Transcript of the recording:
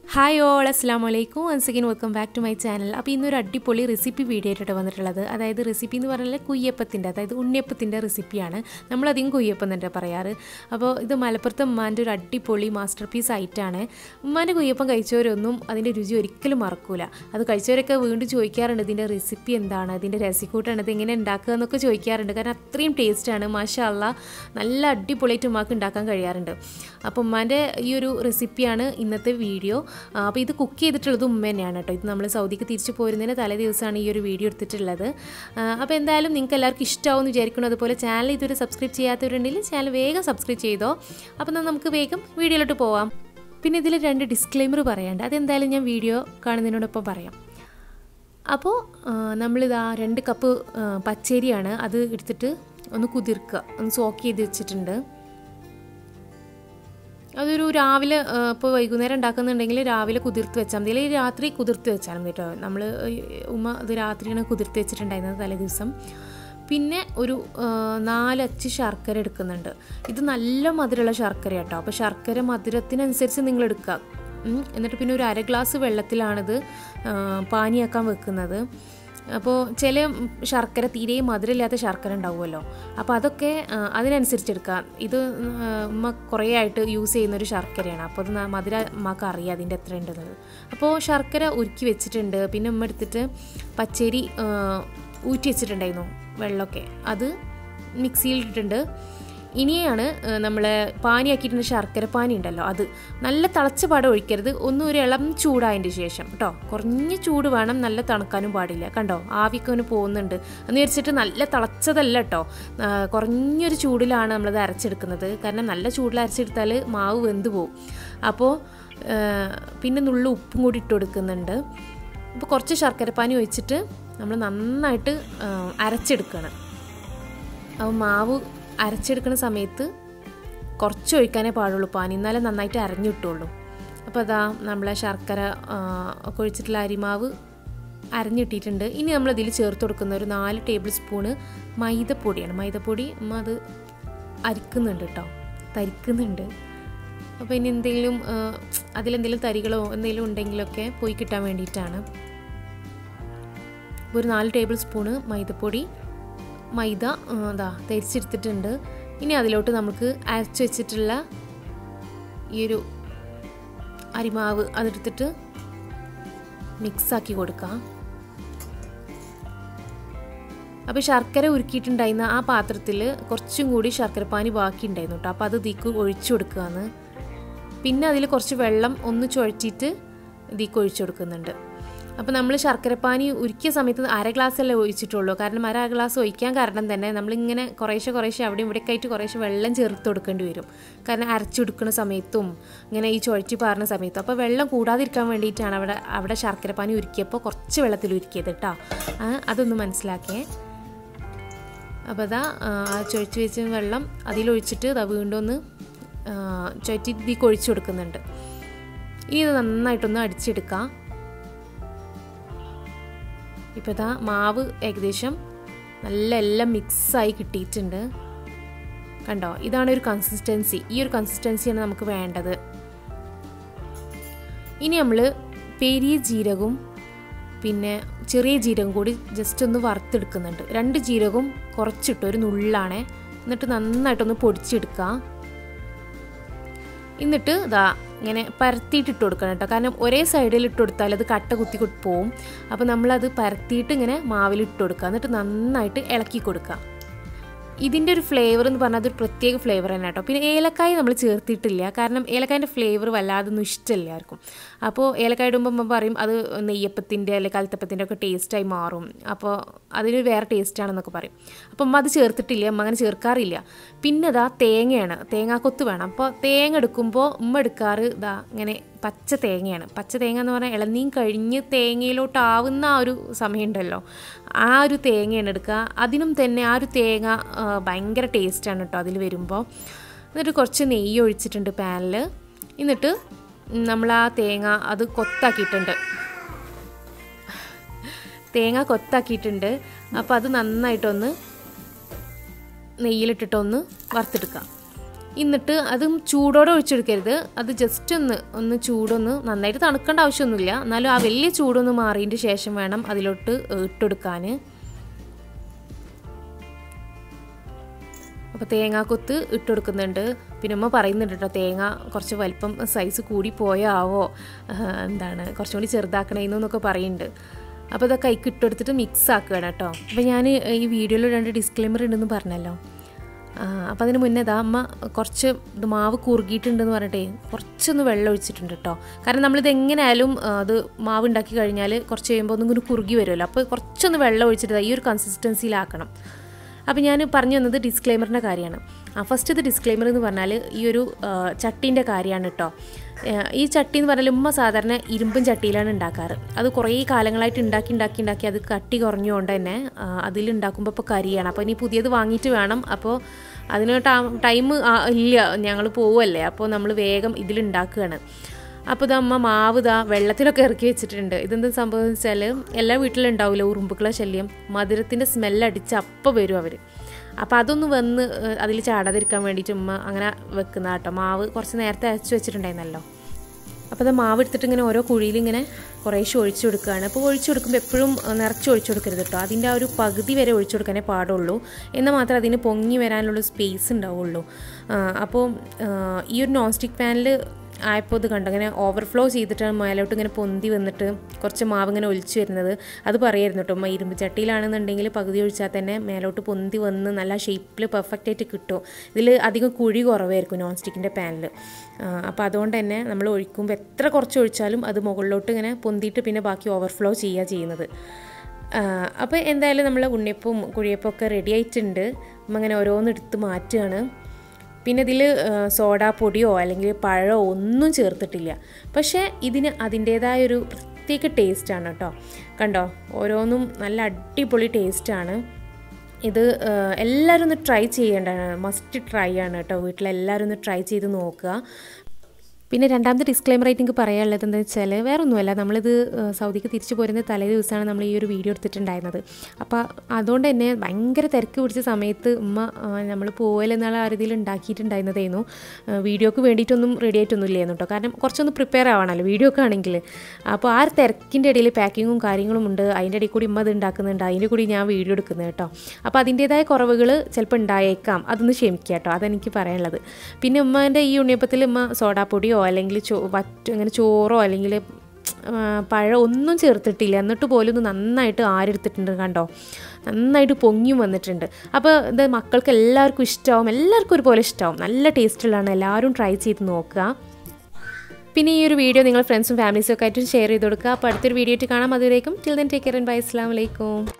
hi all അസ്സാം വലൈക്കും once again welcome back to my channel അപ്പോൾ ഇന്നൊരു അടിപൊളി റെസിപ്പി വീഡിയോ ആയിട്ടാണ് വന്നിട്ടുള്ളത് അതായത് റെസിപ്പി എന്ന് പറഞ്ഞാൽ കുയ്യപ്പത്തിൻ്റെ അതായത് ഉണ്ണിയപ്പത്തിൻ്റെ റെസിപ്പിയാണ് നമ്മളധികം കുയ്യപ്പം തന്നെ പറയാറ് അപ്പോൾ ഇത് മലപ്പുറത്തെ ഉമ്മാൻ്റെ ഒരു അടിപൊളി മാസ്റ്റർ പീസ് ആയിട്ടാണ് ഉമ്മാൻ്റെ കുയ്യപ്പം കഴിച്ചവരൊന്നും അതിൻ്റെ രുചി ഒരിക്കലും മറക്കൂല അത് കഴിച്ചവരൊക്കെ വീണ്ടും ചോദിക്കാറുണ്ട് ഇതിൻ്റെ റെസിപ്പി എന്താണ് ഇതിൻ്റെ രസിക്കൂട്ടാണ് ഇത് എങ്ങനെ ഉണ്ടാക്കുക എന്നൊക്കെ ചോദിക്കാറുണ്ട് കാരണം അത്രയും ടേസ്റ്റാണ് മാഷാ അല്ല നല്ല അടിപൊളിയായിട്ട് ഉമ്മാക്ക് ഉണ്ടാക്കാൻ കഴിയാറുണ്ട് അപ്പോൾ ഉമ്മാൻ്റെ ഈ ഒരു റെസിപ്പിയാണ് ഇന്നത്തെ വീഡിയോ അപ്പോൾ ഇത് കുക്ക് ചെയ്തിട്ടുള്ളത് ഉമ്മ തന്നെയാണ് കേട്ടോ ഇത് നമ്മൾ സൗദിക്ക് തിരിച്ചു പോരുന്നതിന് തലേ ദിവസമാണ് ഈ ഒരു വീഡിയോ എടുത്തിട്ടുള്ളത് അപ്പോൾ എന്തായാലും നിങ്ങൾക്ക് എല്ലാവർക്കും ഇഷ്ടമാവും എന്ന് വിചാരിക്കുന്നു അതുപോലെ ചാനൽ ഇതുവരെ സബ്സ്ക്രൈബ് ചെയ്യാത്തവരുണ്ടെങ്കിൽ ചാനൽ വേഗം സബ്സ്ക്രൈബ് ചെയ്തോ അപ്പോൾ എന്നാൽ നമുക്ക് വേഗം വീഡിയോയിലോട്ട് പോവാം പിന്നെ ഇതിൽ രണ്ട് ഡിസ്ക്ലെയിമർ പറയാണ്ട് അതെന്തായാലും ഞാൻ വീഡിയോ കാണുന്നതിനോടൊപ്പം പറയാം അപ്പോൾ നമ്മളിതാ രണ്ട് കപ്പ് പച്ചരിയാണ് അത് എടുത്തിട്ട് ഒന്ന് കുതിർക്കുക ഒന്ന് സോക്ക് ചെയ്ത് വെച്ചിട്ടുണ്ട് അതൊരു രാവിലെ ഇപ്പോൾ വൈകുന്നേരം ഉണ്ടാക്കുന്നുണ്ടെങ്കിൽ രാവിലെ കുതിർത്ത് വെച്ചാൽ മതി അല്ലെങ്കിൽ രാത്രി കുതിർത്ത് വെച്ചാൽ മതി കേട്ടോ നമ്മൾ ഉമ്മ അത് രാത്രിയാണ് കുതിർത്ത് വെച്ചിട്ടുണ്ടായിരുന്നത് തലേ ദിവസം പിന്നെ ഒരു നാലച്ച് ശർക്കര എടുക്കുന്നുണ്ട് ഇത് നല്ല മധുരമുള്ള ശർക്കര കേട്ടോ അപ്പോൾ ശർക്കര മധുരത്തിനനുസരിച്ച് നിങ്ങൾ എടുക്കുക എന്നിട്ട് പിന്നെ ഒരു അര ഗ്ലാസ് വെള്ളത്തിലാണിത് പാനിയാക്കാൻ വെക്കുന്നത് അപ്പോൾ ചില ശർക്കര തീരെ മധുരമില്ലാത്ത ശർക്കര ഉണ്ടാവുമല്ലോ അപ്പോൾ അതൊക്കെ അതിനനുസരിച്ച് എടുക്കാം ഇത് ഉമ്മ കുറേ ആയിട്ട് യൂസ് ചെയ്യുന്ന ഒരു ശർക്കരയാണ് അപ്പോൾ അത് മധുര ഉമ്മക്ക് അറിയാം അതിൻ്റെ എത്ര ഉണ്ടെന്നത് അപ്പോൾ ശർക്കര ഉരുക്കി വെച്ചിട്ടുണ്ട് പിന്നെ ഉമ്മ എടുത്തിട്ട് പച്ചരി ഊറ്റി വെച്ചിട്ടുണ്ടായിരുന്നു വെള്ളമൊക്കെ അത് മിക്സിയിലിട്ടിട്ടുണ്ട് ഇനിയാണ് നമ്മൾ പാനിയാക്കിയിട്ടുള്ള ശർക്കര പാനി ഉണ്ടല്ലോ അത് നല്ല തിളച്ച പാടം ഒഴിക്കരുത് ഒന്നും ഒരു ഇളം ചൂടായതിൻ്റെ ശേഷം കേട്ടോ കുറഞ്ഞ ചൂട് വേണം നല്ല തണുക്കാനും പാടില്ല കണ്ടോ ആവിക്കൊന്ന് പോകുന്നുണ്ട് എന്ന് വിചാരിച്ചിട്ട് നല്ല തിളച്ചതല്ല കേട്ടോ കുറഞ്ഞൊരു ചൂടിലാണ് നമ്മളത് അരച്ചെടുക്കുന്നത് കാരണം നല്ല ചൂടിൽ അരച്ചെടുത്താൽ മാവ് വെന്ത് പോകും അപ്പോൾ പിന്നെ നുള്ള ഉപ്പും കൂടി ഇട്ട് കൊടുക്കുന്നുണ്ട് അപ്പോൾ കുറച്ച് ശർക്കരപ്പാനി ഒഴിച്ചിട്ട് നമ്മൾ നന്നായിട്ട് അരച്ചെടുക്കണം അപ്പോൾ മാവ് അരച്ചെടുക്കുന്ന സമയത്ത് കുറച്ച് ഒഴിക്കാനേ പാടുള്ളൂ പാനി എന്നാലേ നന്നായിട്ട് അരഞ്ഞു കിട്ടുള്ളൂ അപ്പോൾ അതാ നമ്മളെ ശർക്കര ഒക്കെ ഒഴിച്ചിട്ടുള്ള അരിമാവ് അരഞ്ഞിട്ടിട്ടുണ്ട് ഇനി നമ്മൾ ഇതിൽ ചേർത്ത് കൊടുക്കുന്ന ഒരു നാല് ടേബിൾ സ്പൂണ് മൈദപ്പൊടിയാണ് മൈദപ്പൊടി അത് അരിക്കുന്നുണ്ട് കേട്ടോ തരിക്കുന്നുണ്ട് അപ്പോൾ ഇനി എന്തെങ്കിലും അതിലെന്തെങ്കിലും തരികളോ എന്തെങ്കിലും ഉണ്ടെങ്കിലൊക്കെ പോയി കിട്ടാൻ വേണ്ടിയിട്ടാണ് ഒരു നാല് ടേബിൾ സ്പൂണ് മൈദപ്പൊടി മൈദ അതാ തരിച്ചെടുത്തിട്ടുണ്ട് ഇനി അതിലോട്ട് നമുക്ക് അരച്ച് വെച്ചിട്ടുള്ള ഈ ഒരു അരിമാവ് അതെടുത്തിട്ട് മിക്സാക്കി കൊടുക്കാം അപ്പോൾ ശർക്കര ഉരുക്കിയിട്ടുണ്ടായിരുന്ന ആ പാത്രത്തിൽ കുറച്ചും കൂടി ശർക്കരപ്പാനി ബാക്കി ഉണ്ടായിരുന്നു കേട്ടോ അപ്പോൾ അത് ഇതിക്ക് ഒഴിച്ചു കൊടുക്കുകയാണ് പിന്നെ അതിൽ കുറച്ച് വെള്ളം ഒന്ന് ചുഴറ്റിയിട്ട് ഇതിക്ക് ഒഴിച്ചു കൊടുക്കുന്നുണ്ട് അപ്പോൾ നമ്മൾ ശർക്കരപ്പാനി ഉരുക്കിയ സമയത്ത് അര ഗ്ലാസ്സല്ലേ ഒഴിച്ചിട്ടുള്ളൂ കാരണം അര ഗ്ലാസ് ഒഴിക്കാൻ കാരണം തന്നെ നമ്മളിങ്ങനെ കുറേശ്ശെ കുറേശ്ശെ അവിടെ ഇവിടെയൊക്കെ ആയിട്ട് കുറേശ്ശെ വെള്ളം ചേർത്ത് കൊടുക്കേണ്ടി വരും കാരണം അരച്ചെടുക്കുന്ന സമയത്തും ഇങ്ങനെ ഈ ചുഴറ്റി പാറുന്ന സമയത്തും അപ്പോൾ വെള്ളം കൂടാതിരിക്കാൻ വേണ്ടിയിട്ടാണ് അവിടെ അവിടെ ശർക്കരപ്പാനി ഉരുക്കിയപ്പോൾ കുറച്ച് വെള്ളത്തിൽ ഉരുക്കിയത് കേട്ടോ അതൊന്ന് മനസ്സിലാക്കിയേ അപ്പോൾ അതാ ആ ചുഴറ്റി വെച്ച വെള്ളം അതിലൊഴിച്ചിട്ട് അതാ വീണ്ടും ഒന്ന് ചുഴറ്റി ഇതിക്ക് ഒഴിച്ചു കൊടുക്കുന്നുണ്ട് ഇനി ഇത് നന്നായിട്ടൊന്ന് അടിച്ചെടുക്കാം ഇപ്പോൾ ഇതാ മാവ് ഏകദേശം നല്ല എല്ലാം മിക്സായി കിട്ടിയിട്ടുണ്ട് കണ്ടോ ഇതാണ് ഒരു കൺസിസ്റ്റൻസി ഈ ഒരു കൺസിസ്റ്റൻസിയാണ് നമുക്ക് വേണ്ടത് ഇനി നമ്മൾ പെരിയ ജീരകവും പിന്നെ ചെറിയ ജീരകം കൂടി ജസ്റ്റ് ഒന്ന് വറുത്തെടുക്കുന്നുണ്ട് രണ്ട് ജീരകവും കുറച്ചിട്ട് ഒരു നുള്ളാണേ എന്നിട്ട് നന്നായിട്ടൊന്ന് പൊടിച്ചെടുക്കുക എന്നിട്ട് ഇതാ ഇങ്ങനെ പരത്തിയിട്ട് ഇട്ട് കൊടുക്കണം കേട്ടോ കാരണം ഒരേ സൈഡിൽ ഇട്ട് കൊടുത്താൽ അത് കട്ട കുത്തി പോവും അപ്പോൾ നമ്മളത് പരത്തിയിട്ട് ഇങ്ങനെ മാവിൽ ഇട്ട് കൊടുക്കുക എന്നിട്ട് നന്നായിട്ട് ഇളക്കി കൊടുക്കുക ഇതിൻ്റെ ഒരു ഫ്ലേവർ എന്ന് പറഞ്ഞാൽ അതൊരു പ്രത്യേക ഫ്ലേവർ തന്നെ കേട്ടോ പിന്നെ ഏലക്കായ നമ്മൾ ചേർത്തിട്ടില്ല കാരണം ഏലക്കായൻ്റെ ഫ്ലേവർ വല്ലാതൊന്നും ഇഷ്ടമല്ല ആർക്കും അപ്പോൾ ഏലക്കായ ഇടുമ്പോൾ നമ്മൾ പറയും അത് നെയ്യപ്പത്തിൻ്റെ അല്ലെങ്കിൽ കലത്തപ്പത്തിൻ്റെ ഒക്കെ ടേസ്റ്റായി മാറും അപ്പോൾ അതിന് വേറെ ടേസ്റ്റാണെന്നൊക്കെ പറയും അപ്പം അമ്മ അത് ചേർത്തിട്ടില്ല അമ്മ അങ്ങനെ ചേർക്കാറില്ല പിന്നെ ഇതാ തേങ്ങയാണ് തേങ്ങാക്കൊത്ത് വേണം അപ്പോൾ തേങ്ങ എടുക്കുമ്പോൾ ഉമ്മ എടുക്കാറ് ഇതാ ഇങ്ങനെ പച്ച തേങ്ങയാണ് പച്ച തേങ്ങ എന്ന് പറഞ്ഞാൽ ഇളനീം കഴിഞ്ഞ് തേങ്ങയിലോട്ടാവുന്ന ആ ഒരു സമയമുണ്ടല്ലോ ആ ഒരു തേങ്ങയാണ് എടുക്കുക അതിനും തന്നെ ആ ഒരു തേങ്ങ ഭയങ്കര ടേസ്റ്റാണ് കേട്ടോ അതിൽ വരുമ്പോൾ എന്നിട്ട് കുറച്ച് നെയ്യ് ഒഴിച്ചിട്ടുണ്ട് പാനിൽ എന്നിട്ട് നമ്മൾ ആ തേങ്ങ അത് കൊത്താക്കിയിട്ടുണ്ട് തേങ്ങ കൊത്താക്കിയിട്ടുണ്ട് അപ്പോൾ അത് നന്നായിട്ടൊന്ന് നെയ്യിലിട്ടിട്ടൊന്ന് വറുത്തെടുക്കാം എന്നിട്ട് അതും ചൂടോടെ ഒഴിച്ചെടുക്കരുത് അത് ജസ്റ്റ് ഒന്ന് ഒന്ന് ചൂടൊന്ന് നന്നായിട്ട് തണുക്കേണ്ട ആവശ്യമൊന്നുമില്ല എന്നാലും ആ വലിയ ചൂടൊന്ന് മാറിയതിൻ്റെ ശേഷം വേണം അതിലോട്ട് ഇട്ടെടുക്കാൻ അപ്പോൾ തേങ്ങാക്കൊത്ത് ഇട്ട് കൊടുക്കുന്നുണ്ട് പിന്നെ ഉമ്മ പറയുന്നുണ്ട് കേട്ടോ തേങ്ങ കുറച്ച് വലിപ്പം സൈസ് കൂടി പോയാവോ എന്താണ് കുറച്ചും കൂടി ചെറുതാക്കണേന്നൊക്കെ പറയുന്നുണ്ട് അപ്പോൾ ഇതൊക്കെ കൈക്ക് ഇട്ടെടുത്തിട്ട് മിക്സ് ആക്കുകയാണ് കേട്ടോ അപ്പോൾ ഞാൻ ഈ വീഡിയോയിൽ രണ്ട് ഡിസ്ക്ലെയിമർ ഉണ്ടെന്ന് പറഞ്ഞല്ലോ അപ്പോൾ അതിന് മുന്നേ ഇതാ അമ്മ കുറച്ച് ഇത് മാവ് കുറുകിയിട്ടുണ്ടെന്ന് പറഞ്ഞിട്ടേ കുറച്ചൊന്ന് വെള്ളം ഒഴിച്ചിട്ടുണ്ട് കേട്ടോ കാരണം നമ്മളിത് എങ്ങനെയായാലും അത് മാവ് ഉണ്ടാക്കി കഴിഞ്ഞാൽ കുറച്ച് കഴിയുമ്പോൾ ഒന്നും കൂടി കുറുകി വരുമല്ലോ അപ്പോൾ കുറച്ചൊന്ന് വെള്ളം ഒഴിച്ചിട്ട് ഈ ഒരു കൺസിസ്റ്റൻസിയിലാക്കണം അപ്പോൾ ഞാൻ പറഞ്ഞു വന്നത് ഡിസ്ക്ലെയിമറിൻ്റെ കാര്യമാണ് ആ ഫസ്റ്റ് ഇത് ഡിസ്ക്ലെയിമർ എന്ന് പറഞ്ഞാൽ ഈ ഒരു ചട്ടീൻ്റെ കാര്യമാണ് കേട്ടോ ഈ ചട്ടി എന്ന് പറഞ്ഞാൽ ഉമ്മ സാധാരണ ഇരുമ്പും ചട്ടിയിലാണ് ഉണ്ടാക്കാറ് അത് കുറേ കാലങ്ങളായിട്ട് ഉണ്ടാക്കി ഉണ്ടാക്കി ഉണ്ടാക്കി അത് കട്ടി കുറഞ്ഞുകൊണ്ട് തന്നെ അതിൽ ഉണ്ടാക്കുമ്പോൾ ഇപ്പോൾ കരിയാണ് അപ്പോൾ ഇനി പുതിയത് വാങ്ങിയിട്ട് വേണം അപ്പോൾ അതിന് ടൈം ഇല്ല ഞങ്ങൾ പോവല്ലേ അപ്പോൾ നമ്മൾ വേഗം ഇതിലുണ്ടാക്കുകയാണ് അപ്പോൾ ഇത് അമ്മ മാവ് ഇതാ വെള്ളത്തിലൊക്കെ ഇറക്കി വെച്ചിട്ടുണ്ട് ഇതെന്താ സംഭവം വെച്ചാൽ എല്ലാ വീട്ടിലും ഉണ്ടാവില്ല ഉറുമ്പുക്കളെ ശല്യം മധുരത്തിൻ്റെ സ്മെല്ലടിച്ച് അപ്പം വരും അവർ അപ്പോൾ അതൊന്ന് വന്ന് അതിൽ ചാടാതിരിക്കാൻ വേണ്ടിയിട്ട് ഉമ്മ അങ്ങനെ വെക്കുന്ന കേട്ടോ മാവ് കുറച്ച് നേരത്തെ അരച്ച് വെച്ചിട്ടുണ്ടായിരുന്നല്ലോ അപ്പോൾ അത് മാവ് എടുത്തിട്ട് ഇങ്ങനെ ഓരോ കുഴിയിൽ ഇങ്ങനെ കുറേശ്ശെ ഒഴിച്ചു കൊടുക്കുകയാണ് അപ്പോൾ ഒഴിച്ചു കൊടുക്കുമ്പോൾ എപ്പോഴും നിറച്ച് ഒഴിച്ചു കൊടുക്കരുത് കേട്ടോ അതിൻ്റെ ആ ഒരു പകുതി വരെ ഒഴിച്ചു കൊടുക്കാനേ പാടുള്ളൂ എന്നാൽ മാത്രമേ അതിന് പൊങ്ങി വരാനുള്ള സ്പേസ് ഉണ്ടാവുള്ളൂ അപ്പോൾ ഈ ഒരു നോൺ സ്റ്റിക്ക് പാനിൽ ആയപ്പോൾ ഇത് കണ്ടു അങ്ങനെ ഓവർഫ്ലോ ചെയ്തിട്ടാണ് മേലോട്ട് ഇങ്ങനെ പൊന്തി വന്നിട്ട് കുറച്ച് മാവ് ഇങ്ങനെ ഒലിച്ചു വരുന്നത് അത് പറയായിരുന്നു കേട്ടോ ഇരുമ്പ് ചട്ടിയിലാണെന്നുണ്ടെങ്കിൽ പകുതി ഒഴിച്ചാൽ തന്നെ മേലോട്ട് പൊന്തി വന്ന് നല്ല ഷേപ്പിൽ പെർഫെക്റ്റ് ആയിട്ട് കിട്ടും ഇതിൽ അധികം കുഴി കുറവായിരിക്കും നോൺ സ്റ്റിക്കിൻ്റെ പാനിൽ അപ്പോൾ അതുകൊണ്ട് തന്നെ നമ്മൾ ഒഴിക്കുമ്പോൾ എത്ര കുറച്ച് ഒഴിച്ചാലും അത് മുകളിലോട്ട് ഇങ്ങനെ പൊന്തിയിട്ട് പിന്നെ ബാക്കി ഓവർഫ്ലോ ചെയ്യുക ചെയ്യുന്നത് അപ്പോൾ എന്തായാലും നമ്മൾ ഉണ്ണിയപ്പവും കുഴിയപ്പവും ഒക്കെ റെഡി ആയിട്ടുണ്ട് നമ്മൾ അങ്ങനെ ഓരോന്ന് എടുത്ത് മാറ്റുകയാണ് പിന്നെ ഇതിൽ സോഡാപ്പൊടിയോ അല്ലെങ്കിൽ പഴമോ ഒന്നും ചേർത്തിട്ടില്ല പക്ഷേ ഇതിന് അതിൻ്റേതായൊരു പ്രത്യേക ടേസ്റ്റാണ് കേട്ടോ കണ്ടോ ഓരോന്നും നല്ല അടിപൊളി ടേസ്റ്റാണ് ഇത് എല്ലാവരും ഒന്ന് ട്രൈ ചെയ്യേണ്ടതാണ് മസ്റ്റ് ട്രൈ ആണ് കേട്ടോ വീട്ടിലെല്ലാവരും ഒന്ന് ട്രൈ ചെയ്ത് നോക്കുക പിന്നെ രണ്ടാമത്തെ ഡിസ്ക്ലൈമർ ആയിട്ട് എനിക്ക് പറയാനുള്ളത് എന്താ വെച്ചാൽ വേറെ ഒന്നുമല്ല നമ്മളിത് സൗദിക്ക് തിരിച്ചു പോരുന്ന തലേ ദിവസമാണ് നമ്മൾ ഈ ഒരു വീഡിയോ എടുത്തിട്ടുണ്ടായിരുന്നത് അപ്പോൾ അതുകൊണ്ട് തന്നെ ഭയങ്കര തിരക്ക് പിടിച്ച സമയത്ത് ഉമ്മ നമ്മൾ പോകലെന്നുള്ള ആ രീതിയിൽ ഉണ്ടാക്കിയിട്ടുണ്ടായിരുന്നതായിരുന്നു വീഡിയോക്ക് വേണ്ടിയിട്ടൊന്നും റെഡി ആയിട്ടൊന്നും ഇല്ലായിരുന്നു കേട്ടോ കാരണം കുറച്ചൊന്ന് പ്രിപ്പയർ ആവണമല്ലോ വീഡിയോ ഒക്കെ ആണെങ്കിൽ അപ്പോൾ ആ ഒരു തിരക്കിൻ്റെ ഇടയിൽ പാക്കിങ്ങും കാര്യങ്ങളും ഉണ്ട് അതിൻ്റെ ഇടയിൽ കൂടി ഉമ്മ അത് ഉണ്ടാക്കുന്നുണ്ട് അതിൻ്റെ കൂടി ഞാൻ വീഡിയോ എടുക്കുന്നത് കേട്ടോ അപ്പോൾ അതിൻ്റേതായ കുറവുകൾ ചിലപ്പോൾ ഉണ്ടായേക്കാം അതൊന്ന് ക്ഷമിക്കുക കേട്ടോ അതെനിക്ക് പറയാനുള്ളത് പിന്നെ ഉമ്മേൻ്റെ ഈ ഉണ്ണിയപ്പത്തിൽ ഉമ്മ സോഡാപ്പൊടിയോ അല്ലെങ്കിൽ ചോ വറ്റ് അങ്ങനെ ചോറോ അല്ലെങ്കിൽ പഴം ഒന്നും ചേർത്തിട്ടില്ല എന്നിട്ട് പോലും ഇത് നന്നായിട്ട് ആരെടുത്തിട്ടുണ്ട് കണ്ടോ നന്നായിട്ട് പൊങ്ങിയും വന്നിട്ടുണ്ട് അപ്പോൾ ഇത് മക്കൾക്ക് എല്ലാവർക്കും ഇഷ്ടമാവും എല്ലാവർക്കും ഒരുപോലെ ഇഷ്ടമാവും നല്ല ടേസ്റ്റുള്ളതാണ് എല്ലാവരും ട്രൈ ചെയ്ത് നോക്കുക പിന്നെ ഈ ഒരു വീഡിയോ നിങ്ങൾ ഫ്രണ്ട്സും ഫാമിലീസും ഒക്കെ ആയിട്ട് ഷെയർ ചെയ്ത് കൊടുക്കുക അപ്പോൾ അടുത്തൊരു വീഡിയോ ആയിട്ട് കാണാം അതുവരേക്കും till then take care and bye അസ്സാം വലൈക്കും